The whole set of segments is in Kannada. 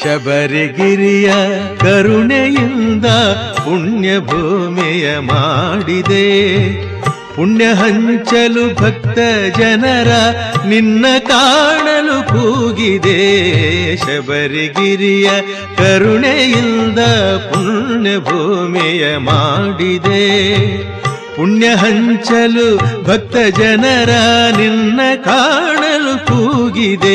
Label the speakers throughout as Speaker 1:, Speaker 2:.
Speaker 1: ಶಬರಿಗಿರಿಯ ಕರುಣೆಯಿಂದ ಪುಣ್ಯ ಭೂಮಿಯ ಮಾಡಿದೆ ಪುಣ್ಯ ಹಂಚಲು ಭಕ್ತ ಜನರ ನಿನ್ನ ಕಾಣಲು ಕೂಗಿದೆ ಶಬರಿಗಿರಿಯ ಕರುಣೆಯಿಂದ ಪುಣ್ಯ ಭೂಮಿಯ ಮಾಡಿದೆ ಪುಣ್ಯ ಹಂಚಲು ಭಕ್ತ ಜನರ ನಿನ್ನ ಕಾಣಲು ಕೂಗಿದೆ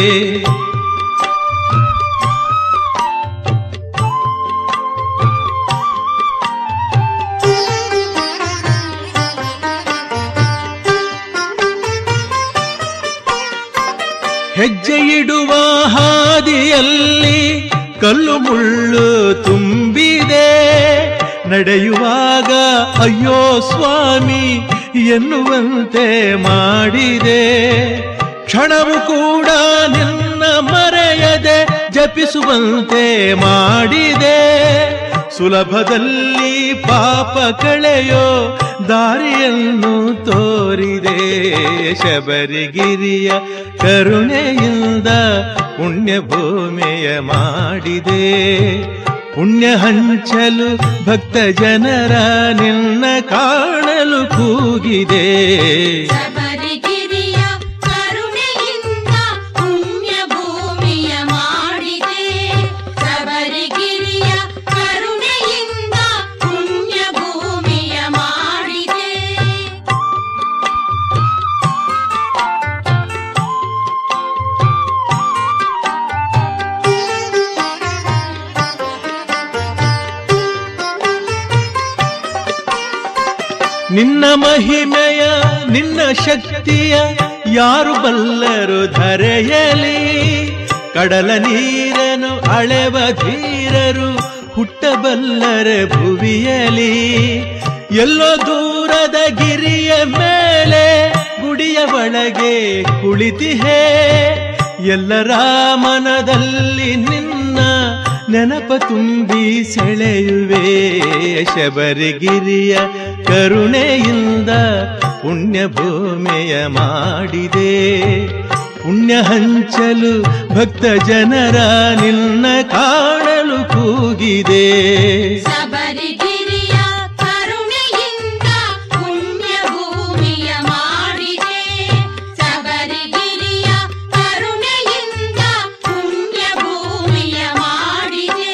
Speaker 1: ಹೆಜ್ಜೆ ಇಡುವ ಹಾದಿಯಲ್ಲಿ ಕಲ್ಲು ಮುಳ್ಳು ತುಂಬಿದೆ ನಡೆಯುವಾಗ ಅಯ್ಯೋ ಸ್ವಾಮಿ ಎನ್ನುವಂತೆ ಮಾಡಿದೆ ಕ್ಷಣವು ಕೂಡ ನಿನ್ನ ಮರೆಯದೆ ಜಪಿಸುವಂತೆ ಮಾಡಿದೆ ಸುಲಭದಲ್ಲಿ ಪಾಪ ಕಳೆಯೋ ದಾರಿಯನ್ನು ತೋರಿದೆ ಶಬರಿಗಿರಿಯ ಕರುಣೆಯಿಂದ ಪುಣ್ಯ ಭೂಮಿಯ ಮಾಡಿದೆ ಪುಣ್ಯ ಹಂಚಲು ಭಕ್ತ ಜನರ ನಿನ್ನ ಕಾಣಲು ಕೂಗಿದೆ
Speaker 2: ಶಬರಿಗಿರಿಯ ಕರುಣೆಯಿಂದ ಪುಣ್ಯ ಭೂಮಿಯ ಮಾಡಿದೆ ಶಬರಿಗಿರಿಯ ಕರುಣೆಯಿಂದ ಪುಣ್ಯ ಭೂಮಿಯ ಮಾಡಿದೆ
Speaker 1: ನಿನ್ನ ಮಹಿಮೆಯ ನಿನ್ನ ಶಕ್ತಿಯ ಯಾರು ಬಲ್ಲರು ಧರೆಯಲಿ ಕಡಲ ನೀರನು ಅಳೆವ ಧೀರರು ಹುಟ್ಟಬಲ್ಲರೆ ಭುವಿಯಲಿ ಎಲ್ಲೋ ದೂರದ ಗಿರಿಯ ಮೇಲೆ ಗುಡಿಯ ಒಳಗೆ ಕುಳಿತಿಹೇ ಎಲ್ಲರ ಮನದಲ್ಲಿ ನಿನ್ನ ನೆನಪ ತುಂಬಿ ಸೆಳೆಯುವೆ ಶಬರಿಗಿರಿಯ ಕರುಣೆಯಿಂದ ಪುಣ್ಯ ಭೂಮಿಯ ಮಾಡಿದೆ ಪುಣ್ಯ ಹಂಚಲು ಭಕ್ತ ಜನರ ನಿನ್ನ ಕಾಣಲು ಕೂಗಿದೆ
Speaker 2: ಶಬರಿಗಿರಿಯ ಕರುಣೆಯಿಂದ ಪುಣ್ಯ ಭೂಮಿಯ ಮಾಡಿದೆ ಶಬರಿಗಿರಿಯ ಕರುಣೆಯಿಂದ ಪುಣ್ಯ ಭೂಮಿಯ ಮಾಡಿದೆ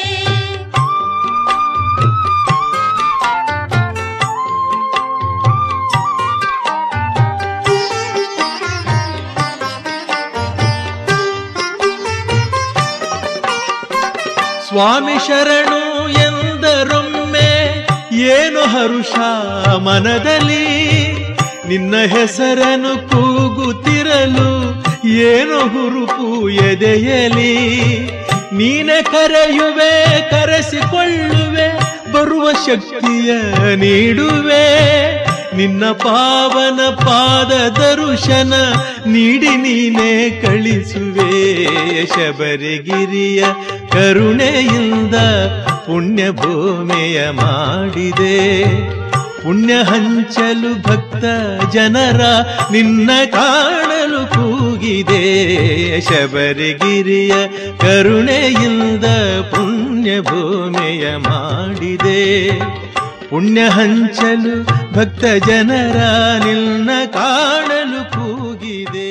Speaker 1: ಸ್ವಾಮಿ ಶರಣು ಎಂದರೊಮ್ಮೆ ಏನು ಹರುಷ ಮನದಲ್ಲಿ ನಿನ್ನ ಹೆಸರನ್ನು ಕೂಗುತ್ತಿರಲು ಏನು ಹುರುಪು ಎದೆಯಲಿ ನೀನೆ ಕರೆಯುವೆ ಕರೆಸಿಕೊಳ್ಳುವೆ ಬರುವ ಶಕ್ತಿಯ ನೀಡುವೆ ನಿನ್ನ ಪಾವನ ಪಾದ ದರುಶನ ನೀಡಿ ನೀನೇ ಕಳಿಸುವೆ ಶಬರಿಗಿರಿಯ ಕರುಣೆಯಿಂದ ಪುಣ್ಯ ಭೂಮಿಯ ಮಾಡಿದೆ ಪುಣ್ಯ ಹಂಚಲು ಭಕ್ತ ಜನರ ನಿನ್ನ ಕಾಣಲು ಕೂಗಿದೆ ಶಬರಿಗಿರಿಯ ಕರುಣೆಯಿಂದ ಪುಣ್ಯ ಭೂಮಿಯ ಮಾಡಿದೆ ಪುಣ್ಯ ಹಂಚಲು ಭಕ್ತ ಜನರ ನಿನ್ನ ಕಾಣಲು ಕೂಗಿದೆ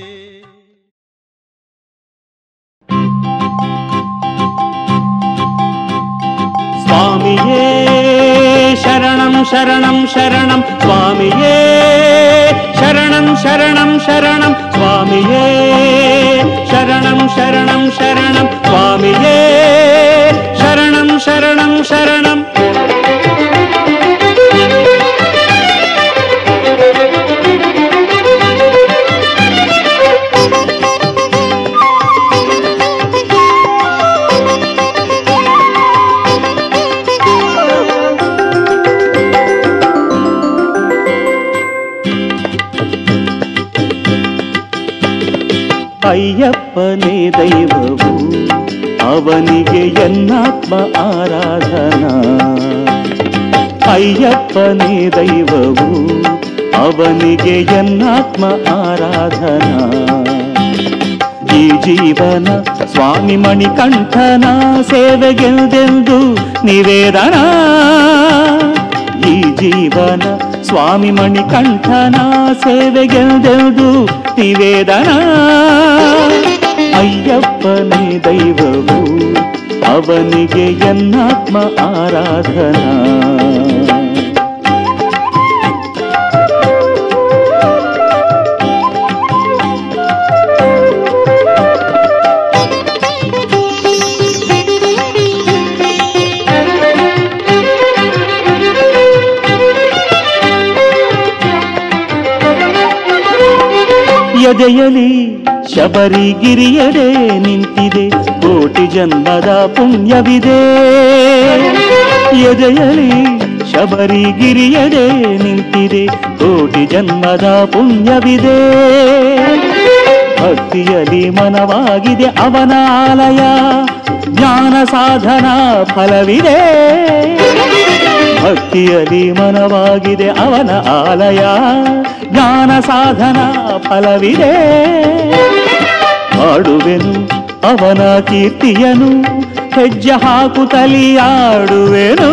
Speaker 3: ಸ್ವಾಮಿಯೇ ಶರಣಂ ಶರಣಂ ಶರಣಂ ಸ್ವಾಮಿಯೇ ಶರಣಂ ಶರಣಂ ಶರಣಂ ಸ್ವಾಮಿಯೇ ಶರಣಂ ಶರಣಂ ಶರಣಂ ಸ್ವಾಮಿಯೇ ಶರಣಂ ಶರಣಂ ಶರಣಂ ಅಯ್ಯಪ್ಪನೇ ದೈವವು ಅವನಿಗೆ ಎನ್ನಾತ್ಮ ಆರಾಧನಾ ಅಯ್ಯಪ್ಪನೇ ದೈವವು ಅವನಿಗೆ ಎನ್ನಾತ್ಮ ಆರಾಧನಾ ಈ ಈ ಜೀವನ ಸ್ವಾಮಿ ಮಣಿಕಂಠನ ಸೇವೆಗೆಲ್ದೆಂದು ನಿವೇದನ ಈ ಜೀವನ ಸ್ವಾಮಿ ಮಣಿಕಂಠನ ಸೇವೆಗೆಲ್ದೆಂದು ನಿವೇದನ ಅಯ್ಯಪ್ಪನೇ ದೈವವು ಅವನಿಗೆ ಎನ್ನಾತ್ಮ ಆರಾಧನಾ ಎದೆಯಲಿ ಶಬರಿಗಿರಿಯಡೆ ನಿಂತಿದೆ ಕೋಟಿ ಜನ್ಮದ ಪುಣ್ಯವಿದೆ ಎದೆಯಲಿ ಶಬರಿಗಿರಿಯಡೆ ನಿಂತಿದೆ ಕೋಟಿ ಜನ್ಮದ ಪುಣ್ಯವಿದೆ ಭಕ್ತಿಯಲಿ ಮನವಾಗಿದೆ ಅವನ ಆಲಯ ಜ್ಞಾನ ಸಾಧನ ಫಲವಿದೆ ಭಕ್ತಿಯಲಿ ಮನವಾಗಿದೆ ಅವನ ಆಲಯ ಜ್ಞಾನ ಸಾಧನ ಫಲವಿದೆ ಹಾಡುವೆನು ಅವನ ಕೀರ್ತಿಯನು ಹೆಜ್ಜೆ ಹಾಕುತ್ತಲಿ ಆಡುವೆನು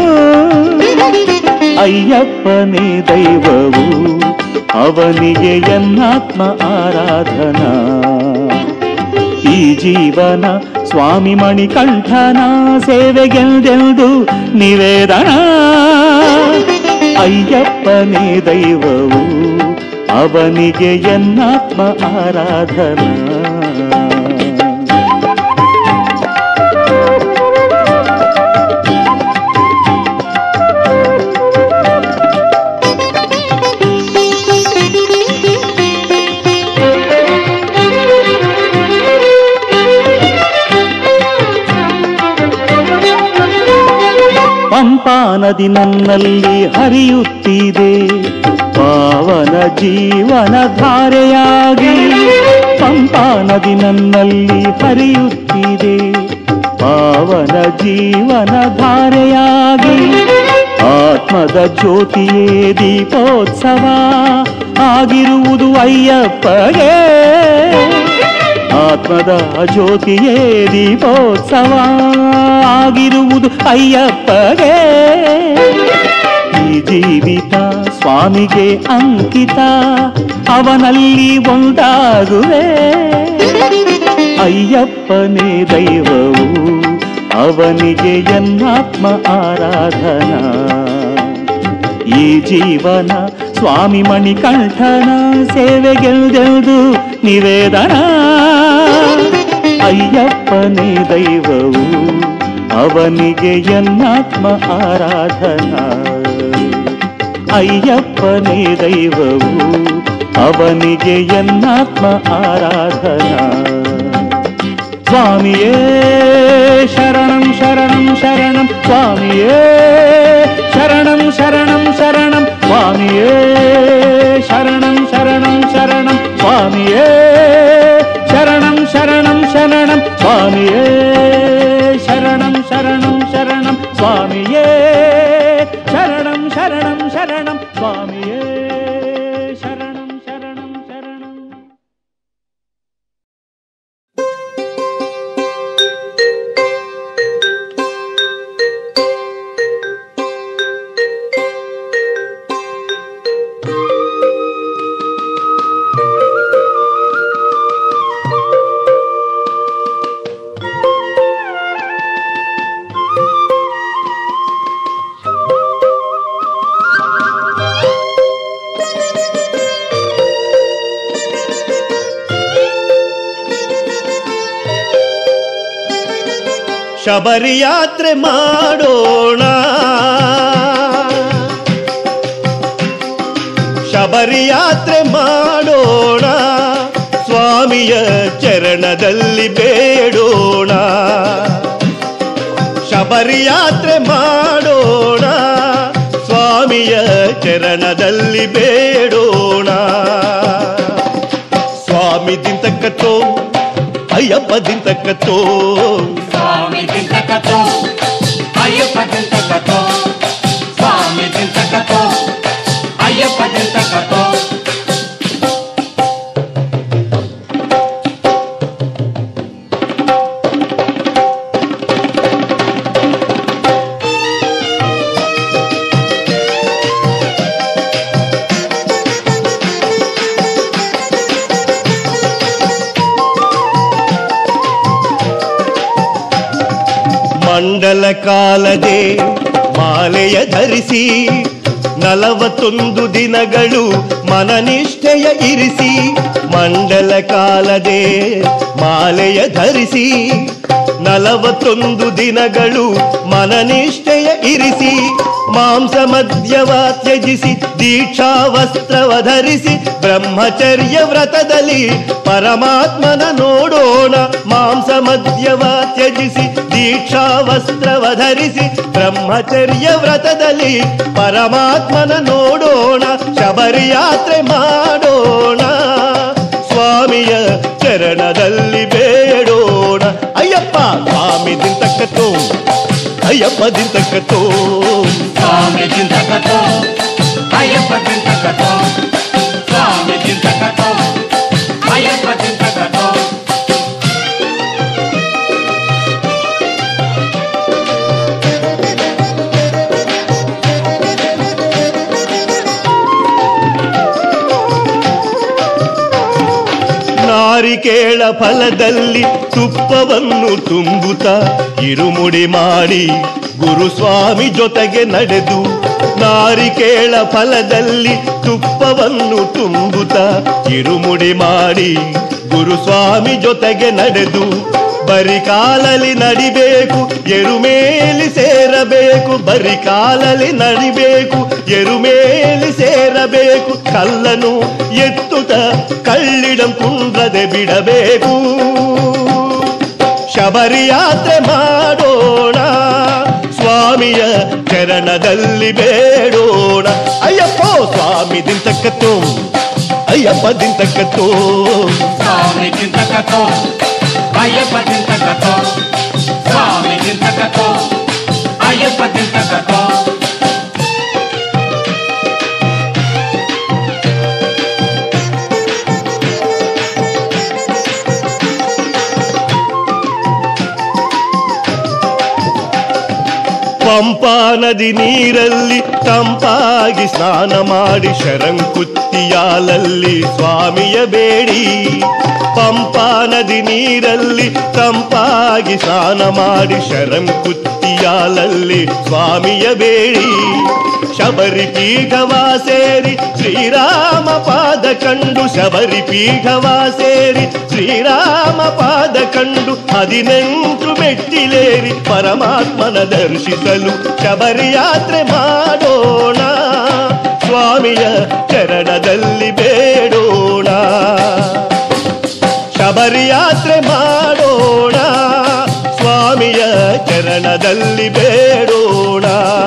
Speaker 3: ಅಯ್ಯಪ್ಪನೇ ದೈವವು ಅವನಿಗೆ ಎನ್ನಾತ್ಮ ಆರಾಧನಾ ಈ ಜೀವನ ಸ್ವಾಮಿ ಮಣಿಕಂಠನ ಸೇವೆಗೆಲ್ದೆಂದು ನಿವೇದನ ಅಯ್ಯಪ್ಪನೇ ದೈವವು ಅವನಿಗೆ ಎನ್ನಾತ್ಮ ಆರಾಧನಾ ಪಂಪಾ ನದಿ ನನ್ನಲ್ಲಿ ಹರಿಯುತ್ತಿದೆ ಪಾವನ ಜೀವನ ಧಾರೆಯಾಗಿ ಪಂಪಾ ನದಿ ನನ್ನಲ್ಲಿ ಹರಿಯುತ್ತಿದೆ ಪಾವನ ಜೀವನ ಧಾರೆಯಾಗಿ ಆತ್ಮದ ಜ್ಯೋತಿಯೇ ದೀಪೋತ್ಸವ ಆಗಿರುವುದು ಅಯ್ಯಪ್ಪಗೆ ಆತ್ಮದ ಜ್ಯೋತಿಯೇ ದೀಪೋತ್ಸವ ಆಗಿರುವುದು ಅಯ್ಯಪ್ಪಗೆ ಈ ಜೀವಿತ ಸ್ವಾಮಿಗೆ ಅಂಕಿತ ಅವನಲ್ಲಿ ಒಂದಾಗುವೆ ಅಯ್ಯಪ್ಪನೇ ದೈವವು ಅವನಿಗೆ ಎನ್ನಾತ್ಮ ಆರಾಧನಾ ಈ ಜೀವನ ಸ್ವಾಮಿ ಮಣಿಕಂಠನ ಸೇವೆಗೆಲ್ದೆಲ್ದು ನಿವೇದನ ಅಯ್ಯಪ್ಪನೇ ದೈವವು ಅವನಿಗೆ ಎನ್ನಾತ್ಮ ಆರಾಧನಾ ಅಯ್ಯಪ್ಪನೇ ದೈವವು ಅವನಿಗೆ ಎನ್ನಾತ್ಮ ಆರಾಧನಾ ಸ್ವಾಮಿಯೇ ಶರಣಂ ಶರಣಂ ಶರಣಂ ಸ್ವಾಮಿಯೇ ಶರಣಂ ಶರಣಂ ಶರಣಂ ಸ್ವಾಮಿಯೇ ಶರಣಂ ಶರಣಂ ಶರಣಂ ಸ್ವಾಮಿಯೇ ಶರಣಂ ಶರಣಂ ಶರಣಂ ಸ್ವಾಮಿಯೇ ಶರಣಂ ಶರಣಂ ಶರಣಂ ಸ್ವಾಮಿಯೇ ಶರಣಂ ಶರಣಂ ಶರಣಂ ಸ್ವಾಮಿಯೇ ಶರಣಂ ಶರಣಂ ಶರಣಂ
Speaker 4: ಶಬರಿಯಾತ್ರೆ ಮಾಡೋಣ ಶಬರಿಯಾತ್ರೆ ಮಾಡೋಣ ಸ್ವಾಮಿಯ ಚರಣದಲ್ಲಿ ಬೇಡೋಣ ಶಬರಿಯಾತ್ರೆ ಮಾಡೋಣ ಸ್ವಾಮಿಯ ಚರಣದಲ್ಲಿ ಬೇಡೋಣ ಸ್ವಾಮಿ ದಿಂತಕ್ಕತ್ತೋ ಅಯ್ಯಪ್ಪ ದಿಂತಕ್ಕತ್ತೋ
Speaker 5: ಸ್ವಾಮಿ ದಿಂತಕತೋ ಅಯ್ಯಪ್ಪ ದಿಂತಕತೋ ಸ್ವಾಮಿ ದಿಂತಕತೋ ಅಯ್ಯಪ್ಪ ದಿಂತಕತೋ
Speaker 4: ಮಂಡಲ ಕಾಲದೆ ಮಾಲೆಯ ಧರಿಸಿ ನಲವತ್ತೊಂದು ದಿನಗಳು ಮನನಿಷ್ಠೆಯ ಇರಿಸಿ ಮಂಡಲ ಕಾಲದೆ ಮಾಲೆಯ ಧರಿಸಿ ನಲವತ್ತೊಂದು ದಿನಗಳು ಮನನಿಷ್ಠೆಯ ಇರಿಸಿ ಮಾಂಸ ಮದ್ಯವ ತ್ಯಜಿಸಿ ದೀಕ್ಷಾ ವಸ್ತ್ರವ ಧರಿಸಿ ಬ್ರಹ್ಮಚರ್ಯ ವ್ರತದಲ್ಲಿ ಪರಮಾತ್ಮನ ನೋಡೋಣ ಮಾಂಸ ಮದ್ಯವ ತ್ಯಜಿಸಿ ದೀಕ್ಷಾ ವಸ್ತ್ರವ ಧರಿಸಿ ಬ್ರಹ್ಮಚರ್ಯ ವ್ರತದಲ್ಲಿ ಪರಮಾತ್ಮನ ನೋಡೋಣ ಶಬರಿಯಾತ್ರೆ ಮಾಡೋಣ ಸ್ವಾಮಿಯ ಚರಣದಲ್ಲಿ ಬೇಡೋಣ ಅಯ್ಯಪ್ಪ ಸ್ವಾಮಿ ದಿಂತಕ್ಕತ್ತೋ ಅಯ್ಯಪ್ಪ ದಿಂತಕ್ಕತ್ತೋ
Speaker 5: ಸ್ವಾಮಿ ಚಿಂತಕತೋ ಅಯ್ಯಪ್ಪ ಚಿಂತಕತೋ ಸ್ವಾಮಿ ಚಿಂತಕತೋ ಅಯ್ಯಪ್ಪ ಚಿಂತಕತೋ
Speaker 4: ನಾರಿಕೇಳ ಫಲದಲ್ಲಿ ತುಪ್ಪವನ್ನು ತುಂಬುತ್ತಾ ಇರುಮುಡಿ ಮಾಡಿ ಗುರುಸ್ವಾಮಿ ಜೊತೆಗೆ ನಡೆದು ನಾರಿಕೇಳ ಫಲದಲ್ಲಿ ತುಪ್ಪವನ್ನು ತುಂಬುತ್ತಾ ಇರುಮುಡಿ ಮಾಡಿ ಗುರುಸ್ವಾಮಿ ಜೊತೆಗೆ ನಡೆದು ಬರಿ ಕಾಲಲ್ಲಿ ನಡಿಬೇಕು ಎರುಮೇಲಿ ಸೇರಬೇಕು ಬರಿ ಕಾಲಲ್ಲಿ ನಡಿಬೇಕು ಎರುಮೇಲಿ ಸೇರಬೇಕು ಕಲ್ಲನು ಎತ್ತುತ್ತ ಕಳ್ಳಿಡಂ ಕುಂಡ್ರದೆ ಬಿಡಬೇಕು ಶಬರಿಯಾತ್ರೆ ಮಾಡೋಣ ಸ್ವಾಮಿಯ ಚರಣದಲ್ಲಿ ಬೇಡೋಣ ಅಯ್ಯಪ್ಪ ಸ್ವಾಮಿ ದಿಂತಕ್ಕತ್ತೋ ಅಯ್ಯಪ್ಪ ದಿಂತಕ್ಕತ್ತೋ
Speaker 5: ಸ್ವಾಮಿ ಚಿಂತಕತೋ ಅಯ್ಯಪ್ಪ ಚಿಂತಕತೋ ಸ್ವಾಮಿ ಚಿಂತಕತೋ ಅಯ್ಯಪ್ಪ ಚಿಂತಕತೋ
Speaker 4: ಪಂಪಾ ನದಿ ನೀರಲ್ಲಿ ತಂಪಾಗಿ ಸ್ನಾನ ಮಾಡಿ ಶರಂಕುತ್ತಿಯಾಲಲ್ಲಿ ಸ್ವಾಮಿಯ ಬೇಡಿ ಪಂಪಾ ನದಿ ನೀರಲ್ಲಿ ತಂಪಾಗಿ ಸ್ನಾನ ಮಾಡಿ ಶರಂಕುತ್ತಿಯಾಲಲ್ಲಿ ಸ್ವಾಮಿಯ ಬೇಡಿ ಶಬರಿ ಪೀಠವಾ ಸೇರಿ ಶ್ರೀರಾಮ ಪಾದ ಕಂಡು ಶಬರಿ ಪೀಠವಾ ಸೇರಿ ಶ್ರೀರಾಮ ಪಾದ ಕಂಡು ಹದಿನೆಂಟು ಮೆಟ್ಟಿಲೇರಿ ಪರಮಾತ್ಮನ ದರ್ಶಿಸಲು ಶಬರಿ ಯಾತ್ರೆ ಮಾಡೋಣ ಸ್ವಾಮಿಯ ಚರಣದಲ್ಲಿ ಬೇಡೋಣ ಶಬರಿ ಯಾತ್ರೆ ಮಾಡೋಣ ಸ್ವಾಮಿಯ ಚರಣದಲ್ಲಿ ಬೇಡೋಣ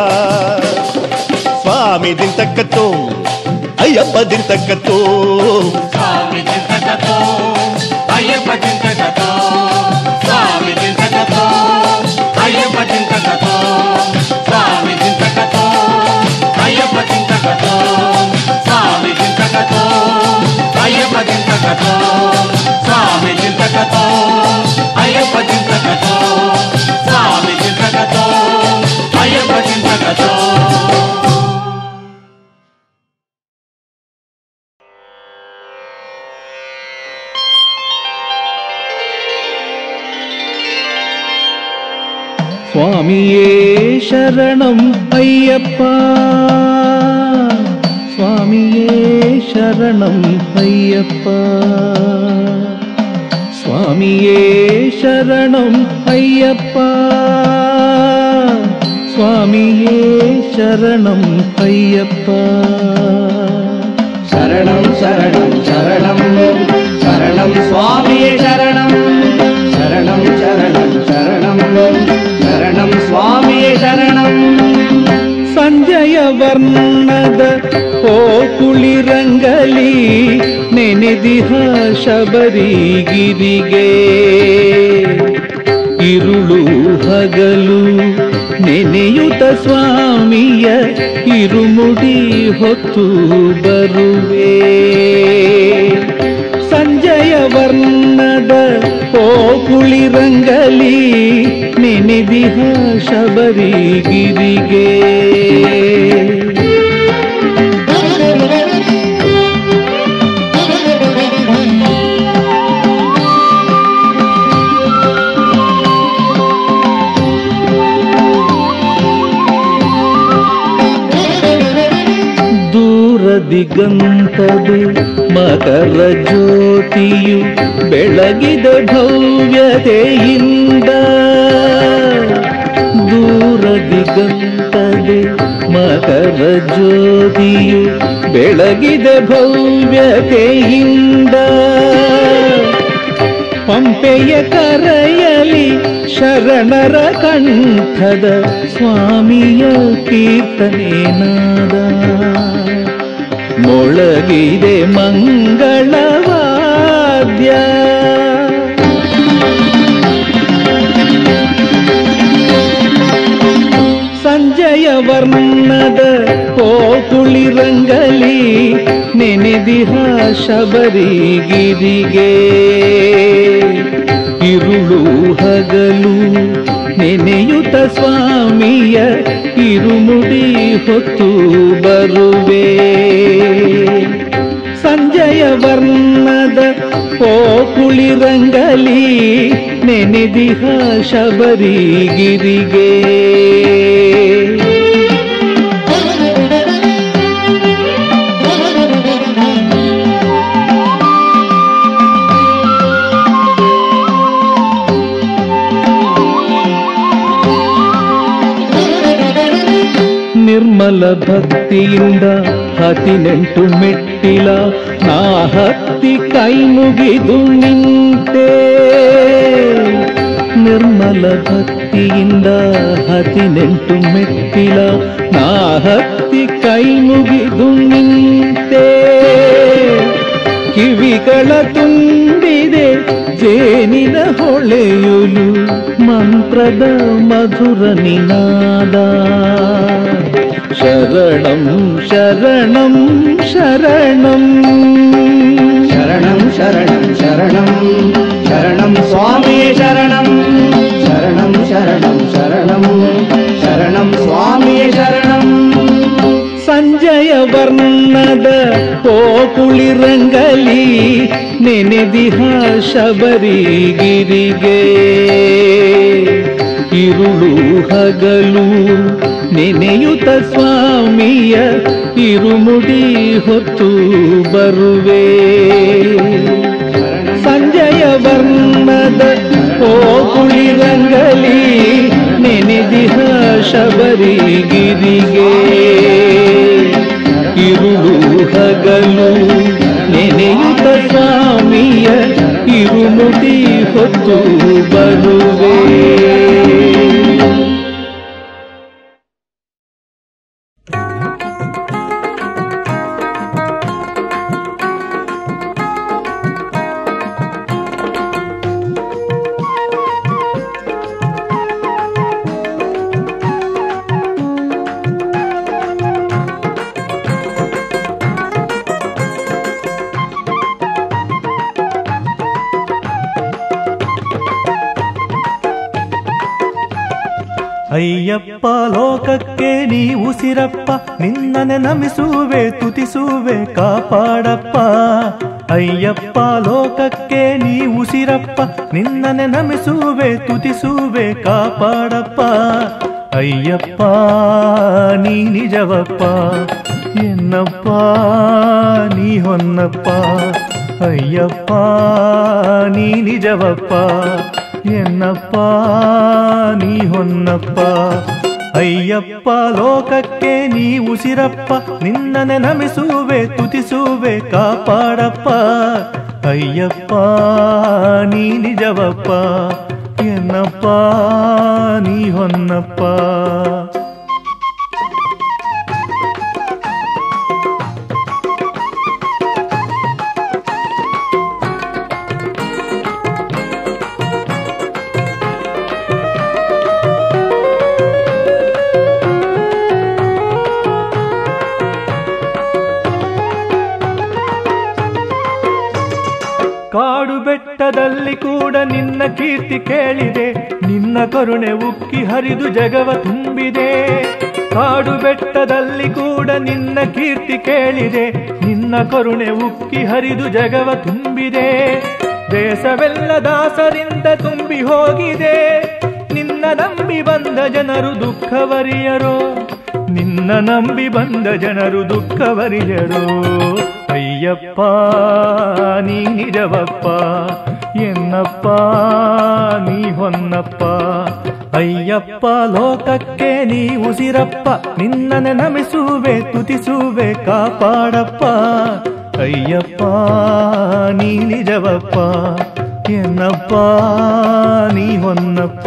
Speaker 4: ಸ್ವಾಮಿ ದಿಂತಕ್ಕತ್ತೋ ಅಯ್ಯಪ್ಪ ದಿಂತಕ್ಕತ್ತೋ
Speaker 5: ಸ್ವಾಮಿ ಚಿಂತಕತೋ ಅಯ್ಯಪ್ಪ ಚಿಂತಕತೋ ಸ್ವಾಮಿ ಚಿಂತಕತೋ ಅಯ್ಯಪ್ಪ ಚಿಂತಕತೋ ಸ್ವಾಮಿ ಚಿಂತಕತೋ ಅಯ್ಯಪ್ಪ ಚಿಂತಕತೋ ಸ್ವಾಮಿ ಚಿಂತಕತೋ ಅಯ್ಯಪ್ಪ ಚಿಂತಕತೋ ಸ್ವಾಮಿ ಚಿಂತಕತೋ ಅಯ್ಯಪ್ಪ ಚಿಂತಕತೋ ಸ್ವಾಮಿ ಚಿಂತಕತೋ ಅಯ್ಯಪ್ಪ ಚಿಂತಕತೋ
Speaker 3: ಸ್ವಾಮಿಯೇ ಶರಣಂ ಅಯ್ಯಪ್ಪ ಸ್ವಾಮಿಯೇ ಶರಣಂ ಅಯ್ಯಪ್ಪ ಸ್ವಾಮಿಯೇ ಶರಣಂ ಅಯ್ಯಪ್ಪ ಸ್ವಾಮಿಯೇ ಶರಣಂ ಅಯ್ಯಪ್ಪ
Speaker 6: ശരണം ശരണം ശരണം ശരണം സ്വാമിയെ ശരണം ശരണം ശരണം ശരണം ശരണം സ്വാമിയെ ശരണം
Speaker 3: ಸಂಜಯ ವರ್ಣದ ಓ ಕುಳಿರಂಗಲಿ ನೆನೆದಿಹ ಶಬರಿಗಿರಿಗೆ ಇರುಳು ಹಗಲು ನೆನೆಯುತ ಸ್ವಾಮಿಯ ಇರುಮುಡಿ ಹೊತ್ತು ಬರುವೆ ಸಂಜಯ ವರ್ಣದ ಓ ಕುಳಿರಂಗಲಿ ನೆನೆದಿಹ ಶಬರಿಗಿರಿಗೆ ದಿಗಂತದೆ ಮಕರ ಜ್ಯೋತಿಯು ಬೆಳಗಿದ ಭವ್ಯತೆಯಿಂದ ದೂರ ದಿಗಂತದೆ ಮಕರ ಜ್ಯೋತಿಯು ಬೆಳಗಿದ ಭವ್ಯತೆಯಿಂದ ಪಂಪೆಯ ಕರೆಯಲಿ ಶರಣರ ಕಂಠದ ಸ್ವಾಮಿಯ ಕೀರ್ತನೇನಾದ ಮೊಳಗಿದೆ ಮಂಗಳವಾದ್ಯ ಸಂಜಯ ವರ್ಣದ ಕೋಕುಳಿರಂಗಲಿ ನೆನೆದಿಹ ಶಬರಿಗಿರಿಗೆ ಇರುಳು ಹಗಲು ನೆನೆಯುತ್ತ ಸ್ವಾಮಿಯ ಇರುಮುಡಿ ಹೊತ್ತು ಬರುವೆ ಸಂಜಯ ವರ್ಣದ ಕೋಕುಳಿರಂಗಲಿ ನೆನೆದಿಹ ಶಬರಿಗಿರಿಗೆ ನಿರ್ಮಲ ಭಕ್ತಿಯಿಂದ ಹದಿನೆಂಟು ಮೆಟ್ಟಿಲ ನಾ ಹತ್ತಿ ಕೈ ಮುಗಿದು ನಿಂತೆ ನಿರ್ಮಲ ಭಕ್ತಿಯಿಂದ ಹದಿನೆಂಟು ಮೆಟ್ಟಿಲ ನಾ ಹತ್ತಿ ಕೈ ಮುಗಿದು ನಿಂತೆ ಕಿವಿಗಳ ತುಂಬಿದೆ ಜೇನಿನ ಹೊಳೆಯುಲು ಮಂತ್ರದ ಮಧುರ ನಿನಾದ ಶರಣಂ ಶರಣಂ ಶರಣಂ
Speaker 6: ಶರಣಂ ಶರಣಂ ಶರಣಂ ಶರಣಂ ಸ್ವಾಮಿಯೇ ಶರಣಂ ಶರಣಂ ಶರಣಂ ಶರಣಂ ಶರಣಂ ಸ್ವಾಮಿಯೇ ಶರಣಂ
Speaker 3: ಸಂಜಯ ವರ್ಣದ ಕೋಕುಳಿರಂಗಲಿ ನೆನೆದಿಹ ಶಬರಿಗಿರಿಗೆ ಇರುಳು ಹಗಲು ನೆನೆಯುತ್ತ ಸ್ವಾಮಿಯ ಇರುಮುಡಿ ಹೊತ್ತು ಬರುವೆ ಸಂಜಯ ವರ್ಣದ ಕೋಕುಳಿರಂಗಲಿ ನೆನೆದಿಹ ಶಬರಿಗಿರಿಗೆ ಇರುಳು ಹಗಲು ನೆನೆಯುತ್ತ ಸ್ವಾಮಿಯ ಇರುಮುಡಿ ಹೊತ್ತು ಬರುವೆ
Speaker 1: ಅಯ್ಯಪ್ಪ ಲೋಕಕ್ಕೆ ನೀ ಉಸಿರಪ್ಪ ನಿನ್ನನೆ ನಮಿಸುವೆ ತುತಿಸುವೆ ಕಾಪಾಡಪ್ಪ ಅಯ್ಯಪ್ಪ ಲೋಕಕ್ಕೆ ನೀ ಉಸಿರಪ್ಪ ನಿನ್ನನೆ ನಮಿಸುವೆ ತುತಿಸುವೆ ಕಾಪಾಡಪ್ಪ ಅಯ್ಯಪ್ಪ ನೀ ನಿಜವಪ್ಪ ಎನ್ನಪ್ಪ ನೀ ಹೊನ್ನಪ್ಪ ಅಯ್ಯಪ್ಪ ನೀ ನಿಜವಪ್ಪ ಎನ್ನಪ್ಪ ನೀ ಹೊನ್ನಪ್ಪ ಅಯ್ಯಪ್ಪ ಲೋಕಕ್ಕೆ ನೀ ಉಸಿರಪ್ಪ ನಿನ್ನನೆ ನಮಿಸುವೆ ತುತಿಸುವೆ ಕಾಪಾಡಪ್ಪ ಅಯ್ಯಪ್ಪ ನೀ ನಿಜವಪ್ಪ ಎನ್ನಪ್ಪ ನೀ ಹೊನ್ನಪ್ಪ ಕಾಡು ಬೆಟ್ಟದಲ್ಲಿ ಕೂಡ ನಿನ್ನ ಕೀರ್ತಿ ಕೇಳಿದೆ ನಿನ್ನ ಕರುಣೆ ಉಕ್ಕಿ ಹರಿದು ಜಗವ ತುಂಬಿದೆ ಕಾಡು ಬೆಟ್ಟದಲ್ಲಿ ಕೂಡ ನಿನ್ನ ಕೀರ್ತಿ ಕೇಳಿದೆ ನಿನ್ನ ಕರುಣೆ ಉಕ್ಕಿ ಹರಿದು ಜಗವ ತುಂಬಿದೆ ದೇಶವೆಲ್ಲ ದಾಸರಿಂದ ತುಂಬಿ ಹೋಗಿದೆ ನಿನ್ನ ನಂಬಿ ಬಂದ ಜನರು ದುಃಖವರಿಯರೋ ನಿನ್ನ ನಂಬಿ ಬಂದ ಜನರು ದುಃಖವರಿಯರು ಅಯ್ಯಪ್ಪ ನೀ ನಿಜವಪ್ಪ ಎನ್ನಪ್ಪ ನೀ ಹೊನ್ನಪ್ಪ ಅಯ್ಯಪ್ಪ ಲೋಕಕ್ಕೆ ನೀ ಉಸಿರಪ್ಪ ನಿನ್ನನೆ ನಮಿಸುವೆ ತುತಿಸುವೆ ಕಾಪಾಡಪ್ಪ ಅಯ್ಯಪ್ಪ ನೀ ನಿಜವಪ್ಪ ಎನ್ನಪ್ಪ ನೀ ಹೊನ್ನಪ್ಪ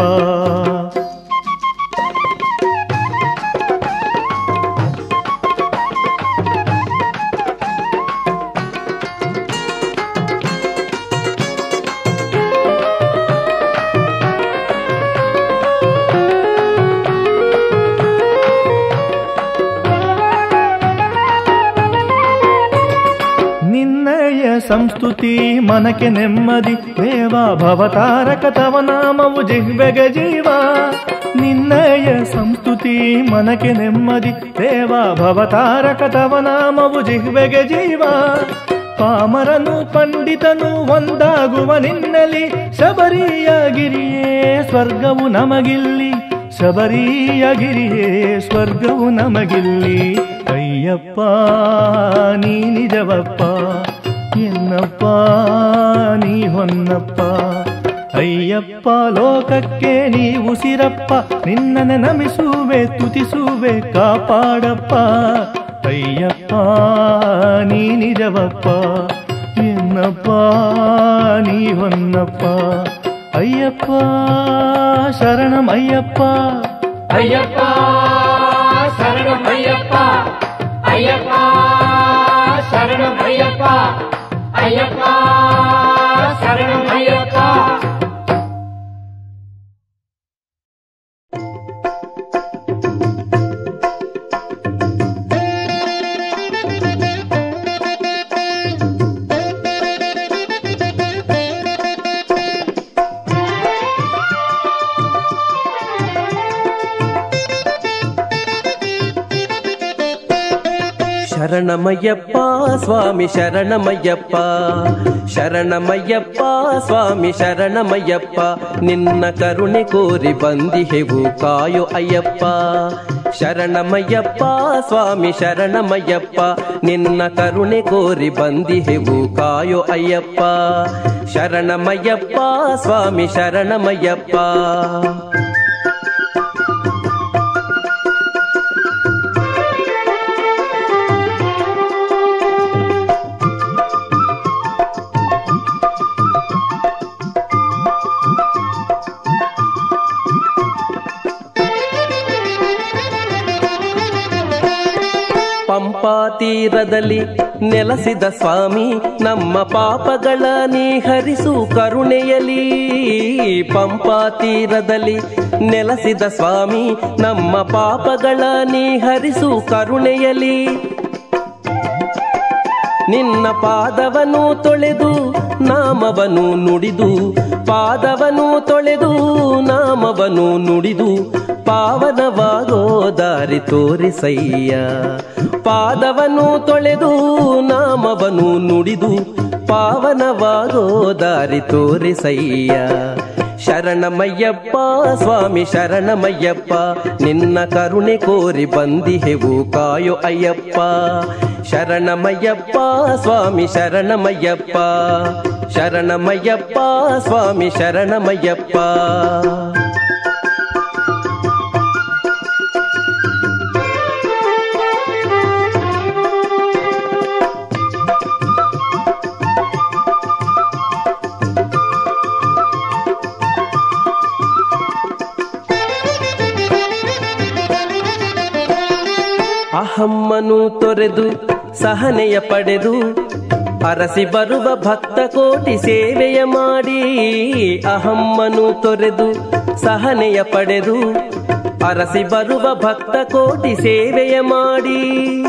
Speaker 1: ನಿನ್ನಯ ಸಂಸ್ತುತಿ ಮನಕ್ಕೆ ನೆಮ್ಮದಿ ದೇವ ಭವತಾರಕ ತವ ನಾಮವು ಜಿಹ್ವೆಗೆ ಜೀವ ನಿನ್ನಯ ಸಂಸ್ತುತಿ ಮನಕ್ಕೆ ನೆಮ್ಮದಿ ದೇವ ಭವತಾರಕ ತವ ನಾಮವು ಜಿಹ್ವೆಗೆ ಜೀವ ಪಾಮರನು ಪಂಡಿತನು ಒಂದಾಗುವ ನಿನ್ನಲಿ ಶಬರಿಯ ಗಿರಿಯೇ ಸ್ವರ್ಗವು ನಮಗಿಲ್ಲಿ ಶಬರಿಯ ಗಿರಿಯೇ ಸ್ವರ್ಗವು ನಮಗಿಲ್ಲಿ ಅಯ್ಯಪ್ಪ ನೀ ನಿಜವಪ್ಪ ಎನ್ನಪ್ಪ ನೀ ಹೊನ್ನಪ್ಪ ಅಯ್ಯಪ್ಪ ಲೋಕಕ್ಕೆ ನೀ ಉಸಿರಪ್ಪ ನಿನ್ನನೆ ನಮಿಸುವೆ ತುತಿಸುವೆ ಕಾಪಾಡಪ್ಪ ಅಯ್ಯಪ್ಪ ನೀ ನಿಜವಪ್ಪ ಎನ್ನಪ್ಪ ನೀ ಹೊನ್ನಪ್ಪ ಅಯ್ಯಪ್ಪ ಶರಣಂ ಅಯ್ಯಪ್ಪ
Speaker 5: ಅಯ್ಯಪ್ಪ ಶರಣಂ ಅಯ್ಯಪ್ಪ ಅಯ್ಯಪ್ಪ ಶರಣಂ ಅಯ್ಯಪ್ಪ ಅಯ್ಯಪ್ಪ ಶರಣಂ ಅಯ್ಯಪ್ಪ
Speaker 7: ಶರಣಮಯ್ಯಪ್ಪ ಸ್ವಾಮಿ ಶರಣಮಯ್ಯಪ್ಪ ಶರಣಮಯ್ಯಪ್ಪ ಸ್ವಾಮಿ ಶರಣಮಯ್ಯಪ್ಪ ನಿನ್ನ ಕರುಣೆ ಕೋರಿ ಬಂದಿಹೆವು ಕಾಯೋ ಅಯ್ಯಪ್ಪ ಶರಣಮಯ್ಯಪ್ಪ ಸ್ವಾಮಿ ಶರಣಮಯ್ಯಪ್ಪ ನಿನ್ನ ಕರುಣೆ ಕೋರಿ ಬಂದಿಹೆವು ಕಾಯೋ ಅಯ್ಯಪ್ಪ ಶರಣಮಯ್ಯಪ್ಪ ಸ್ವಾಮಿ ಶರಣಮಯ್ಯಪ್ಪ ಪಂಪಾ ತೀರದಲ್ಲಿ ನೆಲೆಸಿದ ಸ್ವಾಮಿ ನಮ್ಮ ಪಾಪಗಳ ನೀ ಹರಿಸು ಕರುಣೆಯಲಿ ಪಂಪಾ ತೀರದಲ್ಲಿ ನೆಲೆಸಿದ ಸ್ವಾಮಿ ನಮ್ಮ ಪಾಪಗಳ ನೀ ಹರಿಸು ಕರುಣೆಯಲಿ ನಿನ್ನ ಪಾದವನು ತೊಳೆದು ನಾಮವನು ನುಡಿದು ಪಾದವನು ತೊಳೆದು ನಾಮವನು ನುಡಿದು ಪಾವನವಾಗೋ ದಾರಿ ತೋರಿಸಯ್ಯ ಪಾದವನು ತೊಳೆದು ನಾಮವನು ನುಡಿದು ಪಾವನವಾಗೋ ದಾರಿ ತೋರಿಸಯ್ಯ ಶರಣಮಯ್ಯಪ್ಪ ಸ್ವಾಮಿ ಶರಣಮಯ್ಯಪ್ಪ ನಿನ್ನ ಕರುಣೆ ಕೋರಿ ಬಂದಿಹೆವು ಕಾಯೋ ಅಯ್ಯಪ್ಪ ಶರಣಮಯ್ಯಪ್ಪ ಸ್ವಾಮಿ ಶರಣಮಯ್ಯಪ್ಪ ಶರಣಮಯ್ಯಪ್ಪ ಸ್ವಾಮಿ ಶರಣಮಯ್ಯಪ್ಪ ಅಹಮ್ಮನು ತೊರೆದು ಸಹನೆಯ ಪಡೆದು ಅರಸಿ ಬರುವ ಭಕ್ತ ಕೋಟಿ ಸೇವೆಯ ಮಾಡಿ ಅಹಮ್ಮನು ತೊರೆದು ಸಹನೆಯ ಪಡೆದು ಅರಸಿ ಬರುವ ಭಕ್ತ ಕೋಟಿ ಸೇವೆಯ ಮಾಡಿ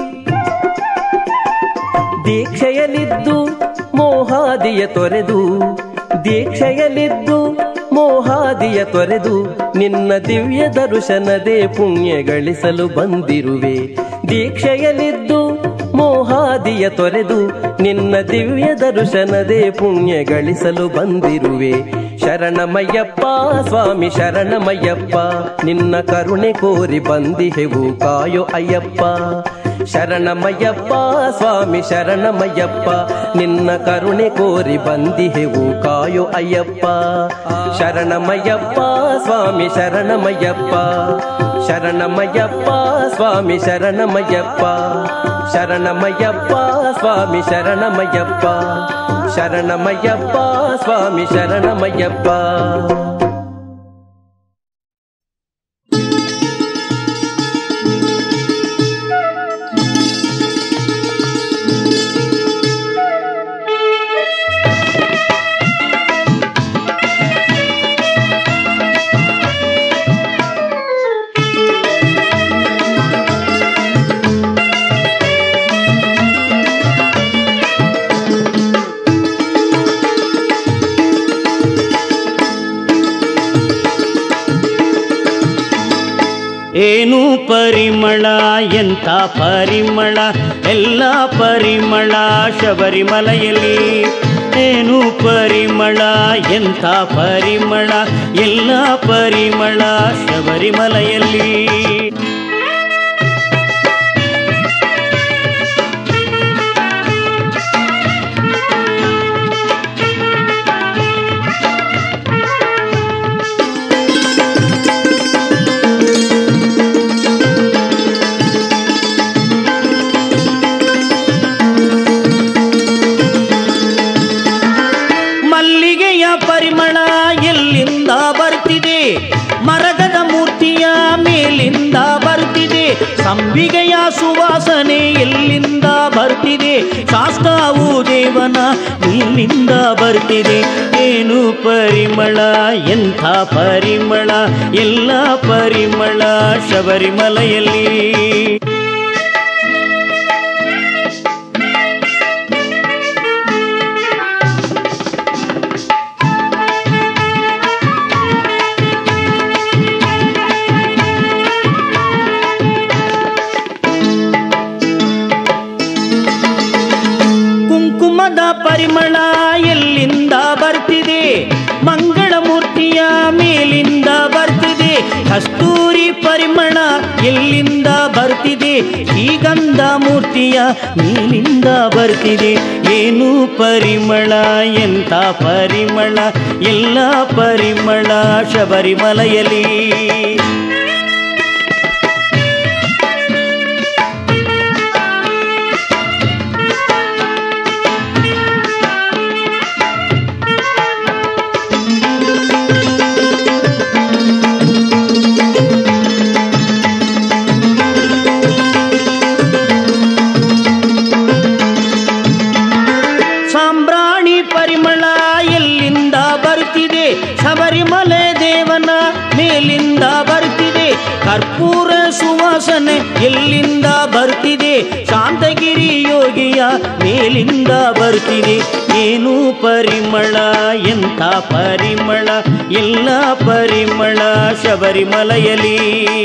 Speaker 7: ದೀಕ್ಷೆಯಲಿದ್ದು ಮೋಹಾದಿಯ ತೊರೆದು ದೀಕ್ಷೆಯಲಿದ್ದು ಮೋಹಾದಿಯ ತೊರೆದು ನಿನ್ನ ದಿವ್ಯ ದರ್ಶನದೇ ಪುಣ್ಯ ಗಳಿಸಲು ಬಂದಿರುವೆ ದೀಕ್ಷೆಯಲಿದ್ದು ಮೋಹಾದಿಯ ತೊರೆದು ನಿನ್ನ ದಿವ್ಯ ದರ್ಶನದೇ ಪುಣ್ಯ ಗಳಿಸಲು ಬಂದಿರುವೆ ಶರಣಮಯ್ಯಪ್ಪ ಸ್ವಾಮಿ ಶರಣಮಯ್ಯಪ್ಪ ನಿನ್ನ ಕರುಣೆ ಕೋರಿ ಬಂದಿಹೆವು ಕಾಯೋ ಅಯ್ಯಪ್ಪ ಶರಣಮಯ್ಯಪ್ಪ ಸ್ವಾಮಿ ಶರಣಮಯ್ಯಪ್ಪ ನಿನ್ನ ಕರುಣೆ ಕೋರಿ ಬಂದಿಹೆವು ಕಾಯೋ ಅಯ್ಯಪ್ಪ ಶರಣಮಯ್ಯಪ್ಪ ಸ್ವಾಮಿ ಶರಣಮಯ್ಯಪ್ಪ ಶರಣಮಯ್ಯಪ್ಪ ಸ್ವಾಮಿ ಶರಣಮಯ್ಯಪ್ಪ ಶರಣಮಯ್ಯಪ್ಪ ಸ್ವಾಮಿ ಶರಣಮಯ್ಯಪ್ಪ ಶರಣಮಯ್ಯಪ್ಪ ಸ್ವಾಮಿ ಶರಣಮಯ್ಯಪ್ಪ
Speaker 6: ಏನು ಪರಿಮಳ ಎಂಥ ಪರಿಮಳ ಎಲ್ಲ ಪರಿಮಳ ಶಬರಿಮಲೆಯಲ್ಲಿ ಏನು ಪರಿಮಳ ಎಂಥ ಪರಿಮಳ ಎಲ್ಲ ಪರಿಮಳ ಶಬರಿಮಲೆಯಲ್ಲಿ ಮಲ್ಲಿಗೆಯ ಪರಿಮಳ ಎಲ್ಲಿಂದ ಬರ್ತಿದೆ ಮರಗದ ಮೂರ್ತಿಯ ಮೇಲಿಂದ ಬರ್ತಿದೆ ಸಂಬಿಗೆಯ ಸುವಾಸನೆ ಎಲ್ಲಿಂದ ಬರ್ತಿದೆ ಶಾಸ್ತಾವು ದೇವನ ಮೇಲಿಂದ ಬರ್ತಿದೆ ಏನು ಪರಿಮಳ ಎಂಥ ಪರಿಮಳ ಎಲ್ಲ ಪರಿಮಳ ಶಬರಿಮಲೆಯಲ್ಲಿ ಕುಂಕುಮದ ಪರಿಮಳ ಎಲ್ಲಿಂದ ಬರ್ತಿದೆ ಮಂಗಳ ಮೂರ್ತಿಯ ಮೇಲಿಂದ ಬರ್ತಿದೆ ಕಸ್ತೂರಿ ಪರಿಮಳ ಎಲ್ಲಿಂದ ಬರ್ತಿದೆ ಶ್ರೀಗಂಧ ಮೂರ್ತಿಯ ಮೇಲಿಂದ ಬರ್ತಿದೆ ಏನು ಪರಿಮಳ ಎಂಥ ಪರಿಮಳ ಎಲ್ಲ ಪರಿಮಳ ಶಬರಿಮಲೆಯಲ್ಲಿ ಸಾಂಬ್ರಾಣಿ ಪರಿಮಳ ಎಲ್ಲಿಂದ ಬರ್ತಿದೆ ಶಬರಿಮಲೆ ದೇವನ ಮೇಲಿಂದ ಬರ್ತಿದೆ ಕರ್ಪೂರ ಸುವಾಸನೆ ಎಲ್ಲಿಂದ ಬರ್ತಿದೆ ಶಾಂತಗಿರಿ ಯೋಗಿಯ ಮೇಲಿಂದ ಬರ್ತಿದೆ ಏನು ಪರಿಮಳ ಎಂಥ ಪರಿಮಳ ಎಲ್ಲ ಪರಿಮಳ ಶಬರಿಮಲೆಯಲ್ಲಿ